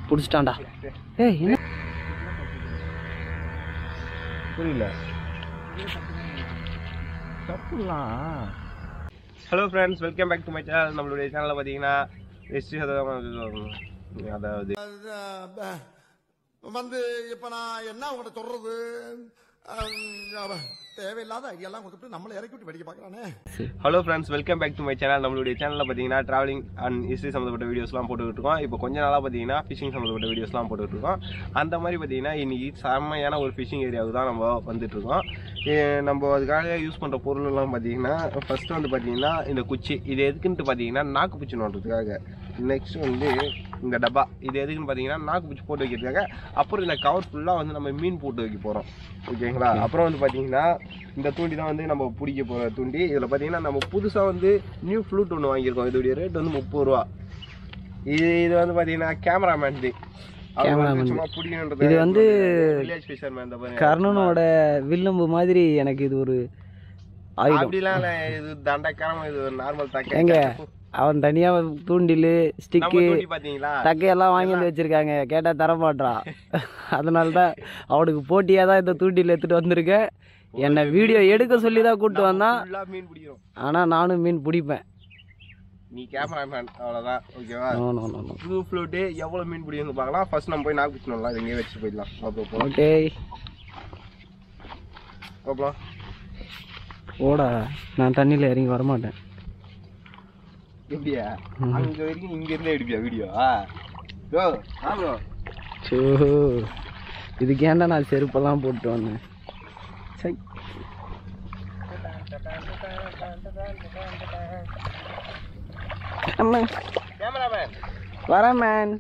பிடிச்சிட்டான்டா ஏய் என்ன புரியல hello friends welcome back to my channel நம்மளுடைய சேனலில் பார்த்தீங்கன்னா ஹிஸ்ட்ரி அதாவது வந்து இப்ப நான் என்ன உங்கள்ட்ட சொல்றது அஹ், தேவையில்லாத ஐடியாலாம் கொடுத்துட்டு நம்மளை இறக்கி விட்டு வெடிக்க பார்க்கறானே hello friends welcome back to my channel நம்மளுடைய சேனலில் பார்த்தீங்கன்னா ட்ராவலிங் அண்ட் ஹிஸ்ட்ரி சம்மந்தப்பட்ட வீடியோஸ்லாம் போட்டுக்கிட்டு இருக்கோம் இப்போ கொஞ்ச நாளாக பார்த்தீங்கன்னா ஃபிஷிங் சம்மந்தப்பட்ட வீடியோஸ்லாம் போட்டுக்கிட்டு இருக்கோம் அந்த மாதிரி பார்த்தீங்கன்னா இன்னைக்கு செம்மையான ஒரு ஃபிஷிங் ஏரியாவுக்கு தான் நம்ம வந்துட்டு இருக்கோம் ஏ- நம்ம அதுக்காக யூஸ் பண்ணுற பொருள்லாம் பார்த்தீங்கன்னா ஃபர்ஸ்ட் வந்து பார்த்தீங்கன்னா இந்த குச்சி இது எதுக்குன்ட்டு பார்த்தீங்கன்னா நாக்கு பூச்சி நோண்டுறதுக்காக நெக்ஸ்ட் வந்து இந்த டப்பா இது எதுக்குன்னு பார்த்தீங்கன்னா நாக்கு பூச்சி போட்டு வைக்கிறதுக்காக அப்புறம் இந்த கவர் ஃபுல்லாக வந்து நம்ம மீன் போட்டு வைக்க போகிறோம் ஓகேங்களா அப்புறம் வந்து பார்த்தீங்கன்னா இந்த தூண்டி தான் வந்து நம்ம பிடிக்க போகிற தூண்டி இதில் பார்த்தீங்கன்னா நம்ம புதுசாக வந்து நியூ ஃப்ளூட் ஒன்று வாங்கியிருக்கோம் இதோடைய ரேட் வந்து முப்பது ரூபா இது இது வந்து பார்த்தீங்கன்னா கேமராமேன் இது அவர் வந்து Cameraman. சும்மா பிடிக்கணுன்றது இது வந்து வில்லேஜ் ஃபிஷர்மேன் இந்த பாருங்க கர்ணனோட வில்லம்பு மாதிரி எனக்கு இது ஒரு ஆயுதம் அப்படிலாம் இல்லை இது தண்டக்காரமா இது ஒரு நார்மல் தக்க எங்க அவன் தனியா தூண்டில் நம்ம ஸ்டிக்கு தூண்டி பார்த்தீங்களா தக்கையெல்லாம் வாங்கி வந்து வச்சிருக்காங்க கேட்டா தர மாட்றான் அதனால தான் அவனுக்கு போட்டியாக தான் இந்த தூண்டில் எடுத்துட்டு வந்திருக்கேன் என்னை வீடியோ எடுக்க சொல்லி தான் கூப்பிட்டு வந்தான் ஃபுல்லாக மீன் பிடிக்கிறோம் ஆனால் நானும் மீன் பிடிப்பேன் நீ கேமராமேன் அவ்வளோதான் ஓகேவா no no no no blue ஃப்ளூட்டு எவ்வளோ மீன் பிடிக்கும்னு பார்க்கலாம் ஃபர்ஸ்ட் நம்ம போய் நாக்கு பிடிச்சணும்லாம் இங்கே வச்சு போயிடலாம் அப்புறம் போகலாம் ஓகே பார்க்கலாம் ஓடா நான் தண்ணியில் இறங்கி வரமாட்டேன் எப்படியா அங்கே வரைக்கும் இங்கேருந்தே எடுப்பியா வீடியோ யோ ஆ ப்ரோ சோ இதுக்கு ஏன்டா நான் செருப்பெல்லாம் போட்டு வந்தேன் சை அம்மா கேமராமேன் வரேன் மேன்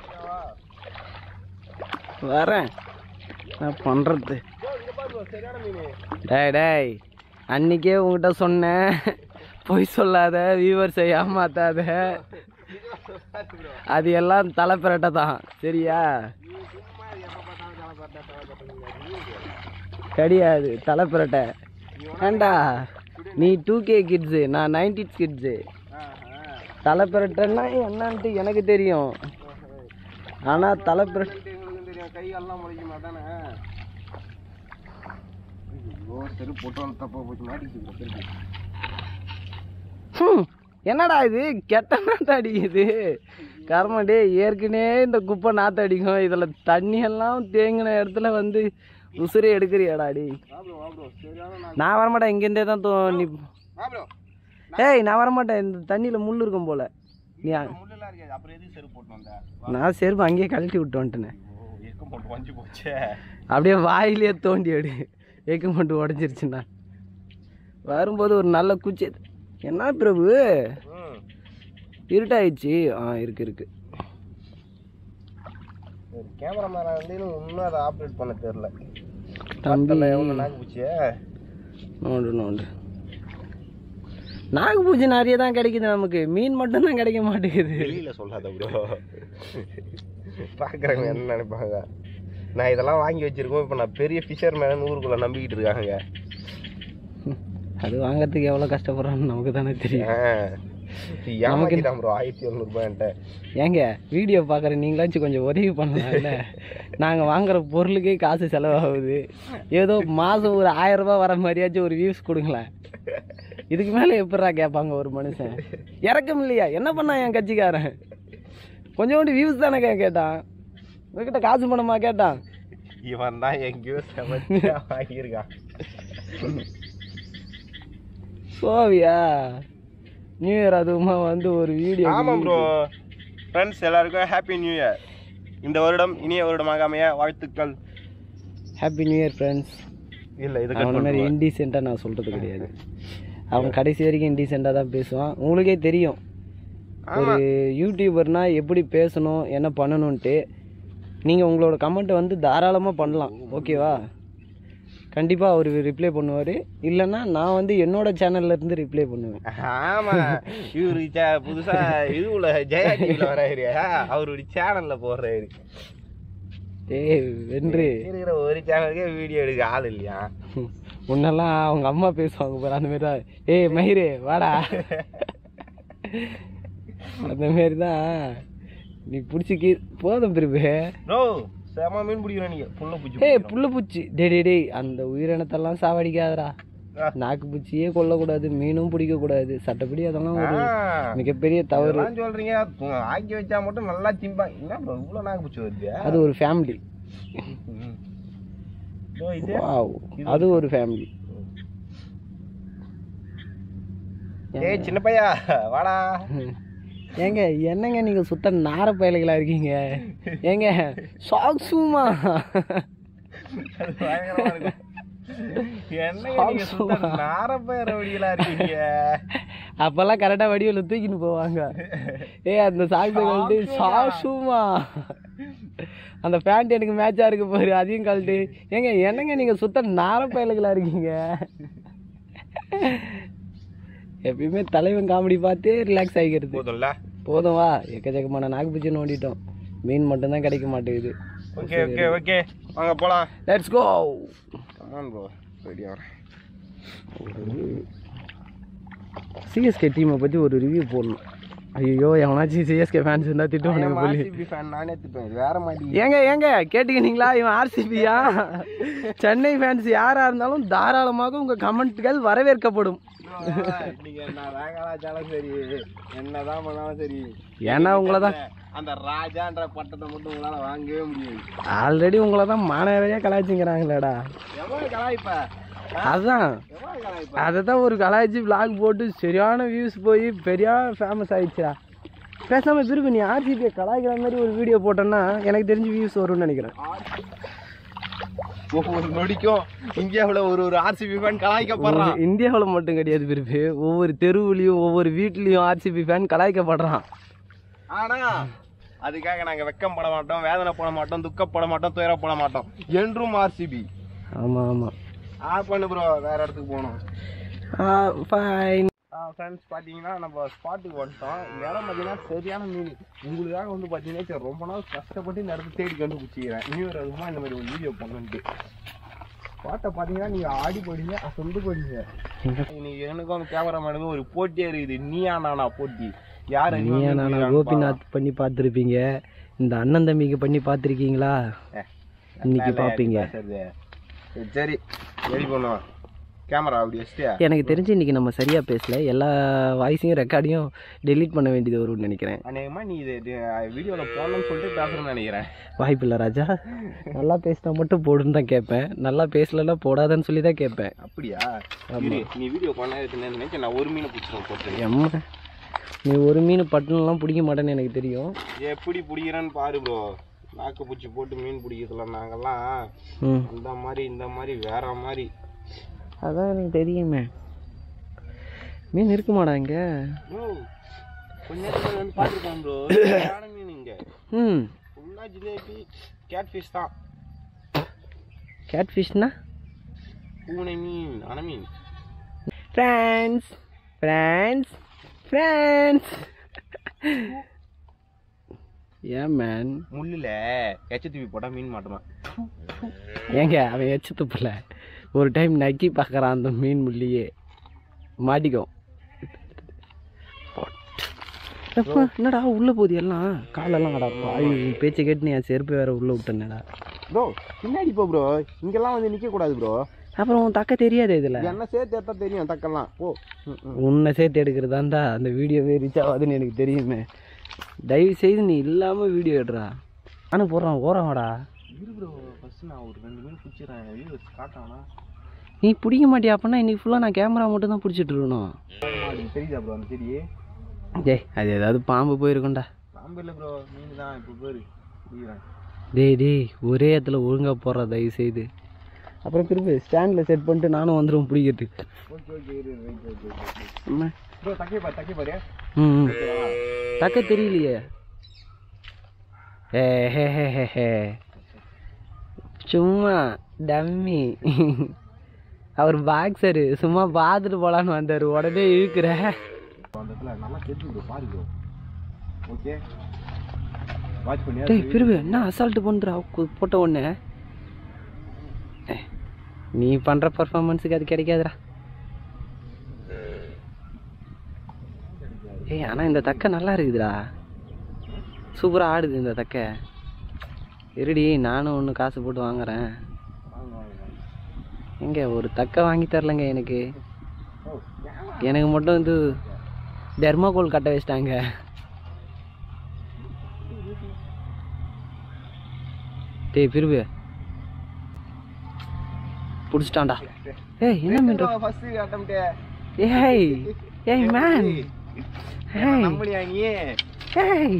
வரேன் நான் பண்ணுறது சரியான மீன் டேய் டேய் அன்னைக்கே உங்ககிட்ட சொன்னேன் பொய் சொல்லாத வியூவர்ஸை ஏமாத்தாத அது எல்லாம் தலைப்பிரட்டை தான் சரியா கிடையாது தலைப்பிரட்டை ஏண்டா நீ டூ கே கிட்ஸு நான் நைன்டி கிட்ஸு தலைப்பிரட்டைன்னா என்னன்ட்டு எனக்கு தெரியும் ஆனால் தலைப்பிரட்டை எங்களுக்கு தெரியும் கை எல்லாம் முளைக்க மாட்டானே ஐயோ சரி போட்டு வந்து தப்பா போச்சு மாட்டிக்கிட்டு திருப்பி ஹம், என்னடா இது கெட்ட நாத்து அடிக்குது கர்மடே ஏற்கனவே இந்த குப்பை நாத்து அடிக்கும் இதில் தண்ணியெல்லாம் தேங்கின இடத்துல வந்து உசுரே எடுக்கிறியாடா டி வா ப்ரோ வா ப்ரோ சரியான நான் நான் வரமாட்டேன் இங்கேருந்தே தான் தோ நீ வா ப்ரோ ஏய் நான் வரமாட்டேன் இந்த தண்ணியில் முள் இருக்கும் போல நீ அ- முள்ளெல்லாம் இருக்காது அப்புறம் எதுக்கு செருப்பு போட்டு வந்த நான் செருப்பு அங்கேயே கழட்டி விட்டு வந்துட்டேனே ஓ எக்கம் போட்டு வஞ்சி போச்சே அப்படியே வாயிலே தோண்டி அடி ஏக்க மட்டும் உடஞ்சிருச்சுண்ணா வரும்போது ஒரு நல்ல குச்சி என்ன பிரபு ம் இருட்டாயிடுச்சு ஆ இருக்கு இருக்கு ஒரு கேமராமேன் வந்து இன்னும் அதை ஆப்ரேட் பண்ண தெரியல தம்பி பார்த்தல எவ்வளோ நாக்கு பூச்சியே நோண்டு நோண்டு நாகப்பூச்சி நிறைய தான் கிடைக்குது நமக்கு மீன் மட்டும் தான் கிடைக்க மாட்டேங்குது வெளியில் சொல்லாத ப்ரோ பார்க்குறவங்க என்ன நினைப்பாங்க நான் இதெல்லாம் வாங்கி வச்சிருக்கோம் இப்போ நான் பெரிய ஃபிஷர் மேன் ஊருக்குள்ளே நம்பிக்கிட்டு இருக்காங்க அது வாங்குறதுக்கு எவ்வளோ கஷ்டப்படுறோம்னு நமக்கு தானே தெரியும் ஏமாத்திட்டான் ப்ரோ ஆயிரத்தி எழுநூறுபான்ட்ட ஏங்க வீடியோ பார்க்குற நீங்களாச்சும் கொஞ்சம் உதவி பண்ணலாம்ல நாங்கள் வாங்குற பொருளுக்கே காசு செலவாகுது ஏதோ மாதம் ஒரு ஆயிரம் ரூபாய் வர மாதிரியாச்சும் ஒரு வியூஸ் கொடுங்களேன் இதுக்கு மேலே எப்படிடா கேட்பாங்க ஒரு மனுஷன் இறக்கம் இல்லையா என்ன பண்ணா என் கட்சிக்காரன் கொஞ்சோண்டு வியூஸ் தானே கேட்டான் உங்ககிட்ட காசு பணமா கேட்டான் இவன் தான் எங்கேயோ செமத்தியா வாங்கியிருக்கான் சோவியா நியூ இயர் அதுவுமா வந்து ஒரு வீடியோ ஆமாம் ப்ரோ ஃப்ரெண்ட்ஸ் எல்லாருக்கும் ஹாப்பி நியூ இயர் இந்த வருடம் இனிய வருடமாக அமைய வாழ்த்துக்கள் ஹாப்பி நியூ இயர் ஃப்ரெண்ட்ஸ் இல்லை இது அவன மாதிரி இன்டீசெண்டாக நான் சொல்கிறது கிடையாது அவன் கடைசி வரைக்கும் இன்டீசெண்டாக தான் பேசுவான் உங்களுக்கே தெரியும் ஒரு யூடியூபர்னா எப்படி பேசணும் என்ன பண்ணணுன்ட்டு நீங்கள் உங்களோட கமெண்ட்டை வந்து தாராளமாக பண்ணலாம் ஓகேவா கண்டிப்பாக அவர் ரிப்ளை பண்ணுவார் இல்லைன்னா நான் வந்து என்னோட சேனல்ல இருந்து ரிப்ளை பண்ணுவேன் ஆமா இவரு சே- புதுசா இது உள்ள ஜெயா டிவில வராரு அவருடைய சேனல்ல போடுறாரு ஏய் வென்று இருக்கிற ஒரு சேனலுக்கே வீடியோ எடுக்க ஆள் இல்லையா முன்னெல்லாம் அவங்க அம்மா பேசுவாங்க பாரு அந்த மாதிரி தான் ஏய் மயிரே வாடா அந்த மாரி தான் நீ பிடிச்சிக்கி போதும் பிரிவு ப்ரோ செம மீன் பிடிக்கிறேன் நீங்க புள்ள பூச்சி ஏய் புல்லு பூச்சி டே டே டேய் அந்த உயிரினத்தெல்லாம் சாவடிக்காதடா ஆ. நாக்கு பூச்சியே கொல்லக்கூடாது மீனும் பிடிக்கக்கூடாது சட்டப்படி அதெல்லாம் ஒரு மிகப்பெரிய தவறு இதெல்லாம் சொல்றீங்க உங்க ஆக்கி வச்சா மட்டும் நல்லா திம்பா என்ன ப்ரோ இவ்வளவு நாக்கு பூச்சி வருது அது ஒரு ஃபேமிலி இதோ இது வாவ் அது ஒரு ஃபேமிலி ஏய் சின்ன பையா வாடா ஏங்க என்னங்க நீங்க சுத்த நார பயலுகளா இருக்கீங்க ஏங்க சாக்ஸுமா அது பயங்கரமா இருக்கும் என்னங்க நீங்க சுத்த நாரப்பயர வடிகளா இருக்கீங்க அப்பெல்லாம் கரெக்டா வடிவில் தூக்கின்னு போவாங்க ஏய் அந்த சாக்ஸை கழட்டு சாக்ஸுமா அந்த பேண்ட் எனக்கு மேட்சா இருக்கு பாரு அதையும் கழட்டு ஏங்க என்னங்க நீங்க சுத்த நார பயலுகளா இருக்கீங்க எப்பயுமே தலைவன் காமெடி பார்த்தே ரிலாக்ஸ் ஆகிக்கிறது போதும்ல போதும் வா எக்கச்சக்கமான நாக்குப்பூச்சி நோண்டிட்டோம் மீன் மட்டும்தான் கிடைக்க மாட்டேங்குது ஓகே ஓகே ஓகே வாங்க போலாம் let's go come on bro ready ஆகிறேன் சிஎஸ்கே டீமை பற்றி ஒரு ரிவ்யூ போடணும் ஐயோ எவனாச்சும் சிஎஸ்கே ஃபேன்ஸ் இருந்தால் திட்டுவானுங்க போலி ஆர்சிபி ஃபேன் நானே திப்பேன் இது வேற மாதிரி ஏங்க ஏங்க கேட்டுக்கினீங்களா இவன் ஆர்சிபியா சென்னை ஃபேன்ஸ் யாராக இருந்தாலும் தாராளமாக உங்கள் கமெண்ட்கள் வரவேற்கப்படும் நீங்க என்ன வேகலாச்சாலும் சரி என்னதான் பண்ணாலும் சரி ஏன்னா உங்களை தான் அந்த ராஜான்ற பட்டத்தை மட்டும் உங்களால வாங்கவே முடியாது ஆல்ரெடி உங்களை தான் மாணவரையாக கலாய்ச்சிங்கிறாங்களேடா எவ்வளவு கலாய்ப்ப அதுதான் எவ்வளவு கலாய்ப்ப அதை தான் ஒரு கலாய்ச்சி vlog போட்டு சரியான வியூஸ் போய் பெரிய ஃபேமஸ் ஆயிடுச்சுடா பேசாமல் திருப்பி நீ ஆர்சிபியை கலாய்க்கிற மாதிரி ஒரு வீடியோ போட்டேன்னா எனக்கு தெரிஞ்சு வியூஸ் வரும்னு நினைக்கிறேன் ஒவ்வொரு நொடிக்கும் இந்தியாவுல ஒரு ஒரு ஆர்சிபி ஃபேன் கலாய்க்கப்படுறான் இந்தியாவில் மட்டும் கிடையாது பிரிவு ஒவ்வொரு தெருவுலையும் ஒவ்வொரு வீட்லேயும் ஆர்சிபி ஃபேன் கலாய்க்கப்படுறான் ஆனா அதுக்காக நாங்க வெக்கம் பட மாட்டோம் வேதனை பட மாட்டோம் துக்கப்பட மாட்டோம் துயரப்பட மாட்டோம் என்றும் ஆர்சிபி ஆமாம் ஆமாம் ஆ பண்ணு ப்ரோ வேற இடத்துக்கு போகணும் ஃபைன் ஃப்ரெண்ட்ஸ் பார்த்தீங்கன்னா நம்ம ஸ்பாட்டுக்கு வந்துட்டோம் இந்த இடம் பார்த்தீங்கன்னா சரியான மீன் உங்களுக்காக வந்து பார்த்தீங்கன்னா சரி ரொம்ப நாள் கஷ்டப்பட்டு இந்த இடத்த தேடி கண்டுபிடிச்சிக்கிறேன் நியூ இயர் அதுமா இந்த மாதிரி ஒரு வீடியோ பண்ணுன்ட்டு ஸ்பாட்டை பார்த்தீங்கன்னா நீங்கள் ஆடி போடுங்க சொந்து போடுங்க இன்னைக்கு எனக்கும் கேமராமேனுக்கும் ஒரு போட்டியே இருக்குது நீயா நானா போட்டி யார் அதிகமா நீயா மீன் நானா பிடிக்கிறான்னு கோபிநாத் பண்ணி பார்த்துருப்பீங்க இந்த அண்ணன் தம்பிக்கு பண்ணி பார்த்துருக்கீங்களா ஏ, இன்னைக்கு நல்லா பார்ப்பீங்க பேசுறது. சரி ரெடி பண்ணுவோம் கேமரா அப்படி வச்சுட்டியா எனக்கு தெரிஞ்சு இன்னைக்கு நம்ம சரியாக பேசல எல்லா வாய்ஸையும் ரெக்கார்டையும் டெலீட் பண்ண வேண்டியது வரும்னு நினைக்கிறேன் அநேகமாக நீ இது வீடியோவில் போடணும்னு சொல்லிட்டு பேசுகிறேன்னு நினைக்கிறேன் வாய்ப்பில்லை ராஜா நல்லா பேசினா மட்டும் போடுன்னு தான் கேட்பேன் நல்லா பேசலன்னா போடாதன்னு சொல்லி தான் கேட்பேன் அப்படியா இரு, நீ வீடியோ பண்ண நினைச்சு நான் ஒரு மீனை பிடிச்சிருவேன் போட்டு எம்மா நீ ஒரு மீன் பட்டனெலாம் பிடிக்க மாட்டேன்னு எனக்கு தெரியும் எப்படி பிடிக்கிறேன்னு பாரு ப்ரோ நாக்கு பூச்சி போட்டு மீன் பிடிக்கிறதுல நாங்கெல்லாம் ம் இந்த மாதிரி இந்த மாதிரி வேற மாதிரி அதான் எனக்கு தெரியுமே மீன் இருக்குமாடா இங்கே ப்ரோ கொஞ்ச நேரத்துல வந்து பார்த்துருக்கேன் ப்ரோ சரியான மீன் இங்கே ம் ஃபுல்லாக ஜிலேபி கேட் ஃபிஷ் தான் கேட் ஃபிஷ்னா பூனை மீன் அன மீன் ஃப்ரான்ஸ் ஃப்ரான்ஸ் ஃப்ரான்ஸ் ஏன் மேன் முள்ளில் எச்சத்தூவி போட்டால் மீன் மாட்டுவான் ஏங்க அவன் எச்சு துப்புல ஒரு டைம் நக்கி பார்க்குறான் அந்த மீன் முள்ளியே மாட்டிக்கும் எப்பா, என்னடா உள்ள போகுது எல்லாம் காலெல்லாம் அடாப்பா ஐயோ உன் பேச்சை கேட்டு நீ என் செருப்பு வேற உள்ள விட்டேனடா ப்ரோ பின்னாடி போ ப்ரோ இங்கெல்லாம் வந்து நிற்கக்கூடாது ப்ரோ அப்புறம் உன் தக்க தெரியாது இதுல என்ன சேர்த்து எடுத்தா தெரியும் தக்கெல்லாம் ஓ ம், ம். உன்னை சேர்த்து எடுக்கிறதாண்டா அந்த வீடியோவே ரீச் ஆகாதுன்னு எனக்கு தெரியுமே தயவு செய்து நீ இல்லாம வீடியோ எடுறா நானும் போடுறான் ஓரமாடா இரு ப்ரோ ஃபஸ்ட்டு நான் ஒரு ரெண்டு மீன் பிடிச்சிடுறேன் வீடியோஸ் காட்டானா நீ பிடிக்க மாட்டியா அப்படின்னா இன்னைக்கு ஃபுல்லாக நான் கேமரா மட்டும் தான் பிடிச்சிட்டு இருக்கணும் மாடி தெரியுதா ப்ரோ அந்த செடி டேய் அது ஏதாவது பாம்பு போயிருக்கும்டா பாம்பு இல்லை ப்ரோ மீன் தான் இப்போ பேர் பிடிக்கிறேன் டேய் டேய் ஒரே இடத்துல ஒழுங்கா போடுற தயவு செய்து அப்புறம் திருப்பி ஸ்டாண்டில் செட் பண்ணிட்டு நானும் வந்துடுவேன் பிடிக்கிறதுக்கு ஓகே ஓகே இரு வெயிட் ஓகே ஓகே அம்மா. ப்ரோ தக்கி பாரு தக்கி பாரு ம் ம். தக்க தெரியலையே ஏ ஹே ஹே ஹே ஹே சும்மா டம்மி அவர் பாக்ஸரு சும்மா பார்த்துட்டு போலான்னு வந்தார் உடனே இழுக்கிற அந்த இடத்துல நல்லா தெரிஞ்சு ப்ரோ பாரு ப்ரோ ஓகே வாட்ச் பண்ணியா டேய் பிரிவு என்ன அசால்ட்டு பண்ணுறா போட்ட உடனே ஏய், நீ பண்ணுற பர்ஃபார்மன்ஸுக்கு அது கிடைக்காதுடா ஏய் ஆனால் இந்த தக்க நல்லா இருக்குதுடா சூப்பராக ஆடுது இந்த தக்கை இருடி நானும் ஒன்று காசு போட்டு வாங்குறேன் எங்க ஒரு தக்கை வாங்கி தரலங்க எனக்கு எனக்கு மட்டும் வந்து தெர்மாகோல் கட்ட வச்சிட்டாங்க டேய் பிரிவு பிடிச்சிட்டான்டா ஏய் என்ன பண்ற ஃபர்ஸ்ட் அட்டம்ப்ட் ஏய் ஏய் மேன் ஏய் நம்பளியா நீ ஏய்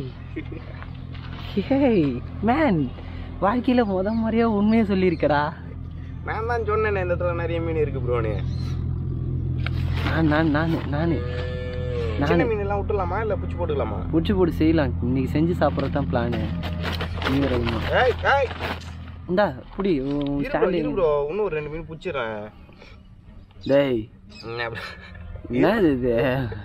ஏய் மேன் வாழ்க்கையில் முத முறையா உண்மையை சொல்லியிருக்கடா நான் தான் சொன்னேனே இந்த இடத்துல நிறைய மீன் இருக்கு ப்ரோனு நான் நான் நான் நான் சின்ன நான் மீன் எல்லாம் விட்டுலாமா இல்ல புடிச்சு போட்டுக்கலாமா பிடிச்சி போட்டு செய்யலாம் இன்னைக்கு செஞ்சு சாப்பிட்றது தான் பிளானு நீ வேற ஒன்றும் ஏய் ஏய் இந்தா புடி உன் இரு bro, ஸ்டாண்டு இரு ப்ரோ இன்னும் ஒரு ரெண்டு மீன் பிடிச்சிடுறேன் டேய் என்னது இது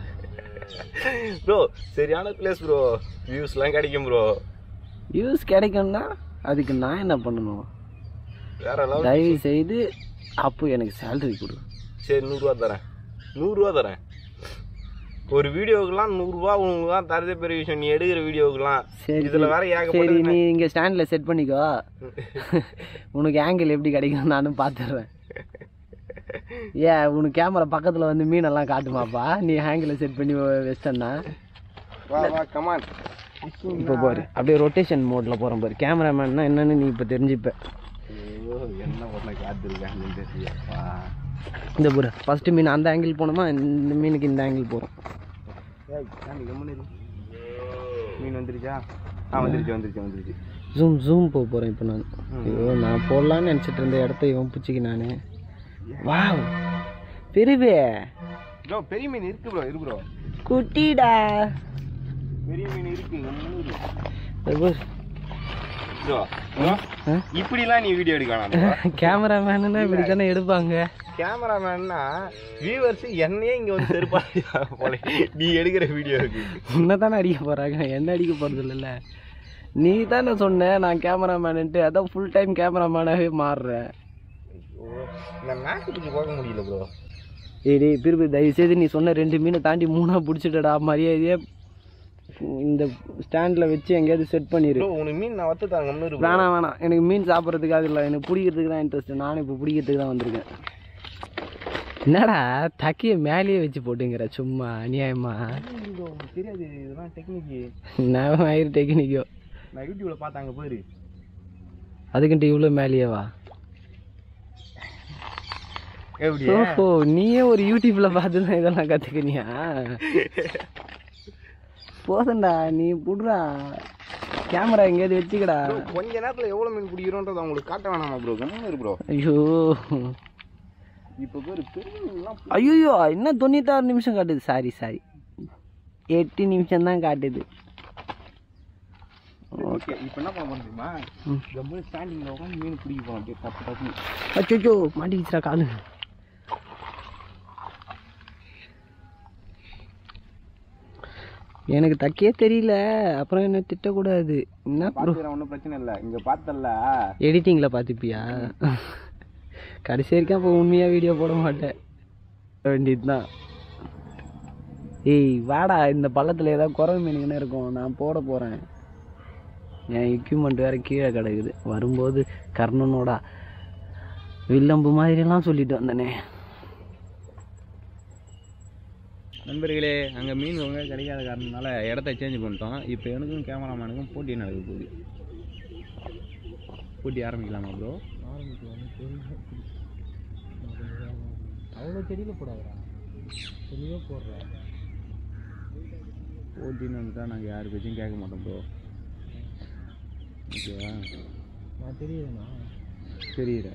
ப்ரோ சரியான பிளேஸ் ப்ரோ வியூஸ்லாம் கிடைக்கும் ப்ரோ யூஸ் கிடைக்கும்னா அதுக்கு நான் என்ன பண்ணணும் வேற லெவல் தயவு செய்து அப்போ எனக்கு சேலரி கொடு சரி நூறுரூவா தரேன் நூறுரூவா தரேன் ஒரு வீடியோவுக்குலாம் நூறுரூவா உங்களுக்கு தான் தரதே பெரிய விஷயம் நீ எடுக்கிற வீடியோவுக்குலாம் சரி இதுல வேற சரி ஏகப்பட்ட நீ இங்கே ஸ்டாண்டில் செட் பண்ணிக்கோ உனக்கு ஆங்கிள் எப்படி கிடைக்கும் நானும் பார்த்துடுறேன் ஏன் உனக்கு கேமரா பக்கத்தில் வந்து மீனெல்லாம் காட்டுமாப்பா நீ ஆங்கிள் செட் பண்ணி வச்சிட்டேன்னா வா வா கமான் இப்போ பாரு அப்படியே ரொட்டேஷன் மோடில் போகிறேன் பாரு கேமராமேன்னா என்னன்னு நீ இப்போ தெரிஞ்சுப்ப என்ன பண்ண காத்திருக்காங்கன்னு தெரியப்பா இந்த பாரு ஃபஸ்ட்டு மீன் அந்த ஆங்கிள் போனோமா இந்த மீனுக்கு இந்த ஆங்கிள் போகிறோம் ஏய் சாமி கம்முனு இரு. மீன் வந்துருச்சா ஆ வந்துருச்சு வந்துருச்சு வந்துருச்சு ஜூம் ஜூம் போக போகிறேன் இப்போ நான் ஐயோ நான் போடலான்னு நினச்சிட்டு இருந்த இடத்த இவன் பிடிச்சிக்கு நான் வாவ் பெருவே ப்ரோ பெரிய மீன் இருக்கு ப்ரோ இருக்கு ப்ரோ குட்டிடா பெரிய மீன் இருக்கு கம்முனு இரு. இது பாரு. ப்ரோ ப்ரோ ஆ? இப்படிலாம் நீ வீடியோ எடுக்க வேணாம் கேமராமேனுன்னா இப்படி தானே எடுப்பாங்க கேமராமேன்னா வியூவர்ஸ் என்னையே இங்க வந்து செருப்பா போல நீ எடுக்கிற வீடியோவுக்கு உன்னை தானே அடிக்க போகிறாங்க என்ன அடிக்க போகிறது இல்லைல்ல நீ தானே சொன்ன நான் கேமராமேனுன்ட்டு அதான் ஃபுல் டைம் கேமராமேனாகவே மாறுறேன் இந்த மேட்ச் பிடிச்சி பார்க்க முடியல ப்ரோ ஏய் டேய் பிரிவு தயவு செய்து நீ சொன்ன ரெண்டு மீனை தாண்டி மூணாக பிடிச்சிட்டடா மரியாதையே இந்த ஸ்டாண்டில் வச்சு எங்கேயாவது செட் பண்ணிடு ப்ரோ உனக்கு மீன் நான் வத்து தாங்க முன்னூறு வேணாம் வேணாம் எனக்கு மீன் சாப்பிட்றதுக்காக இல்லை எனக்கு பிடிக்கிறதுக்கு தான் இன்ட்ரெஸ்ட் நானும் இப்போ பிடிக்கிறதுக்கு தான் வந்திருக்கேன் என்னடா தக்கிய மேலேயே வச்சு போட்டுங்கிற சும்மா அநியாயமா தெரியாது இதெல்லாம் டெக்னிக்கு நான் ஆயிரம் டெக்னிக்கோ நான் யூடியூப்ல பார்த்தாங்க பாரு அதுக்கிட்ட இவ்வளோ மேலேயேவா எப்படி ஓஹோ நீயே ஒரு யூடியூப்ல பார்த்து தான் இதெல்லாம் கற்றுக்கினியா போதண்டா நீ புடுறா கேமரா எங்கேயாவது வச்சுக்கடா கொஞ்ச நேரத்துல எவ்வளவு மீன் பிடிக்கிறோன்றத உங்களுக்கு காட்ட வேணாமா ப்ரோ கம்மியாக இரு ப்ரோ ஐயோ இப்போ பேர் பெரிய மீன்லாம் ஐயோ இன்னும் தொண்ணூத்தாறு நிமிஷம் காட்டுது சாரி சாரி எட்டு நிமிஷம் தான் காட்டுது ஓகே இப்போ என்ன பண்ண தெரியுமா ம். கம்மு ஸ்டாண்டிங்கில் உட்காந்து மீன் பிடிக்க போகிறோம் அப்படியே தப்பு தப்பு அச்சோ மாட்டிக்கிச்சுடா காலு எனக்கு தக்கே தெரியல அப்புறம் என்ன திட்டக்கூடாது என்ன ப்ரோ பார்த்துக்கிறேன் ஒன்றும் பிரச்சனை இல்லை இங்கே பார்த்தல எடிட்டிங்கில் பார்த்துப்பியா கடைசி வரைக்கும் அப்போ உண்மையாக வீடியோ போட மாட்டேன் வேண்டியது தான் ஏய் வாடா இந்த பள்ளத்தில் ஏதாவது குறவு மீனுங்கன்னு இருக்கும் நான் போட போகிறேன் என் எக்யூப்மெண்ட் வேறு கீழே கிடக்குது வரும்போது கர்ணனோட வில்லம்பு மாதிரிலாம் சொல்லிட்டு வந்தனே நண்பர்களே அங்கே மீன் ஒழுங்கா கிடைக்காத காரணத்தினால இடத்த சேஞ்ச் பண்ணிட்டோம் இப்போ எனக்கும் கேமராமேனுக்கும் போட்டி நடக்க போகுது போட்டி ஆரம்பிக்கலாமா ப்ரோ அவ்வளோ செடியில் போடாதா தெளிவாக போடுறேன் போட்டின்னு வந்துட்டா நாங்கள் யாரு பேச்சையும் கேட்க மாட்டோம் ப்ரோ ஓகேவா நான் தெரியுதுண்ணா தெரியுற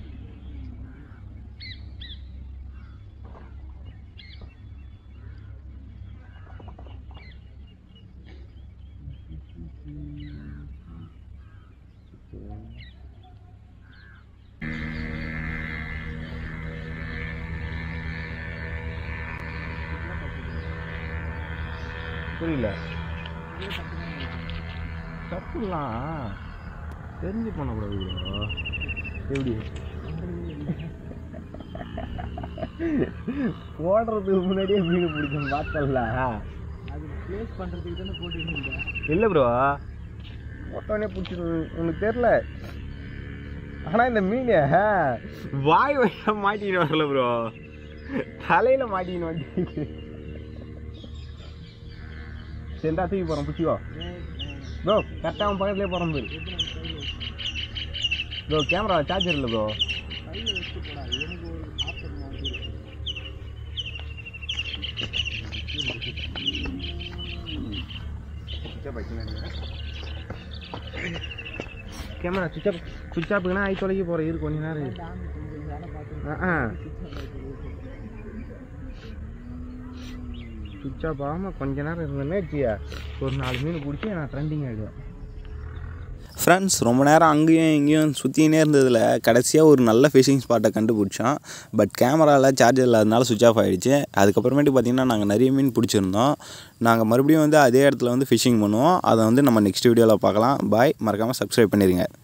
புரியல தப்புலாம் தெரிஞ்சு பண்ணக்கூடாது ப்ரோ எப்படி போடுறதுக்கு முன்னாடியே மீன் பிடிக்கணும் பார்த்தல அது ப்ளேஸ் பண்ணுறதுக்கு தானே போட்டு இல்லை ப்ரோ போட்டோன்னே பிடிச்சிரு உனக்கு தெரில ஆனால் இந்த மீன் வாய் வழியாக மாட்டின்னு வரல ப்ரோ தலையில் மாட்டின்னு வந்து சென்றா தூக்கி போகிறோம் பிடிச்சிக்கோ ப்ரோ கரெக்டாக அவன் பக்கத்துலேயே போகிறோம் பேர் ப்ரோ கேமரா சார்ஜர் இல்லை bro camera switch off switch ஆஃப்னா ஐ தொலைக்கி போகிற இரு கொஞ்ச நேரம் இரு. ஆ ஆ சுவிச் ஆஃப் ஆகாமல் கொஞ்ச நேரம் இருந்தேன்னே வச்சியா ஒரு நாலு மீன் பிடிச்சி நான் ட்ரெண்டிங் ஆகிடுவேன் ஃப்ரெண்ட்ஸ் ரொம்ப நேரம் அங்கேயும் இங்கேயும் சுற்றினே இருந்ததில் கடைசியாக ஒரு நல்ல ஃபிஷிங் ஸ்பாட்டை கண்டுபிடிச்சோம் பட் கேமராவில் சார்ஜர் இல்லாதனால சுவிச் ஆஃப் ஆகிடுச்சு அதுக்கப்புறமேட்டு பார்த்திங்கன்னா நாங்கள் நிறைய மீன் பிடிச்சிருந்தோம் நாங்கள் மறுபடியும் வந்து அதே இடத்துல வந்து ஃபிஷிங் பண்ணுவோம் அதை வந்து நம்ம நெக்ஸ்ட் வீடியோவில் பார்க்கலாம் பாய் மறக்காமல் சப்ஸ்கிரைப் பண்ணிடுங்க